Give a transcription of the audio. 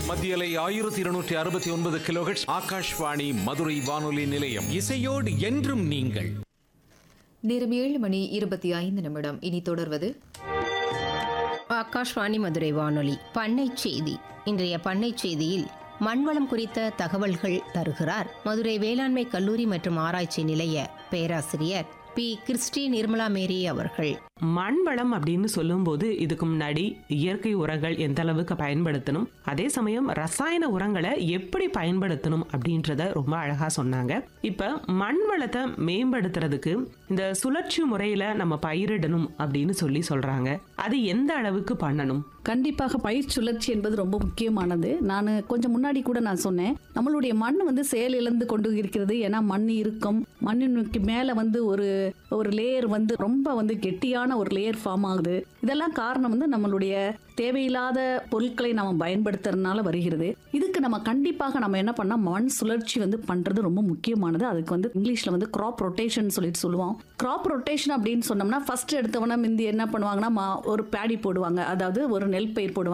மத்தியலை ஆயிரத்தி இருநூற்றி அறுபத்தி ஒன்பது கிலோஹெட்ஸ் ஆகாஷ்வாணி மதுரை வானொலி நிலையம் இசையோடு என்றும் நீங்கள் நேரம் ஏழு மணி இருபத்தி ஐந்து நிமிடம் இனி தொடர்வது ஆகாஷ்வாணி மதுரை வானொலி பண்ணை செய்தி இன்றைய பண்ணை செய்தியில் மண்வளம் குறித்த தகவல்கள் தருகிறார் மதுரை வேளாண்மை கல்லூரி மற்றும் ஆராய்ச்சி நிலைய பேராசிரியர் பி கிறிஸ்டி நிர்மலா மேரி அவர்கள் மண் வளம் அப்படின்னு சொல்லும்போது இதுக்கு முன்னாடி இயற்கை உரங்கள் எந்த அளவுக்கு பயன்படுத்தணும் அதே சமயம் ரசாயன உரங்களை எப்படி பயன்படுத்தணும் அப்படின்றத ரொம்ப அழகா சொன்னாங்க இப்ப மண் வளத்தை மேம்படுத்துறதுக்கு இந்த சுழற்சி முறையில நம்ம பயிரிடணும் அப்படின்னு சொல்லி சொல்றாங்க அது எந்த அளவுக்கு பண்ணணும் கண்டிப்பாக பயிர் சுழற்சி என்பது ரொம்ப முக்கியமானது நான் கொஞ்சம் முன்னாடி கூட நான் சொன்னேன் நம்மளுடைய மண் வந்து செயலிழந்து கொண்டு இருக்கிறது ஏன்னா மண் இருக்கும் மண்ணினுக்கு மேலே வந்து ஒரு ஒரு லேயர் வந்து ரொம்ப வந்து கெட்டியான ஒரு லேயர் ஃபார்ம் ஆகுது இதெல்லாம் காரணம் வந்து நம்மளுடைய தேவையில்லாத பொருட்களை நம்ம பயன்படுத்துறதுனால வருகிறது இதுக்கு நம்ம கண்டிப்பாக நம்ம என்ன பண்ணா மண் சுழற்சி வந்து பண்றது ரொம்ப முக்கியமானது அதுக்கு வந்து இங்கிலீஷ்ல வந்து கிராப் ரொட்டேஷன் சொல்லிட்டு சொல்லுவோம் கிராப் ரொட்டேஷன் அப்படின்னு சொன்னோம்னா ஃபர்ஸ்ட் எடுத்தவன முந்தி என்ன பண்ணுவாங்கன்னா மா- ஒரு பேடி போடுவாங்க அதாவது ஒரு நெல் பயிர் போடுவாங்க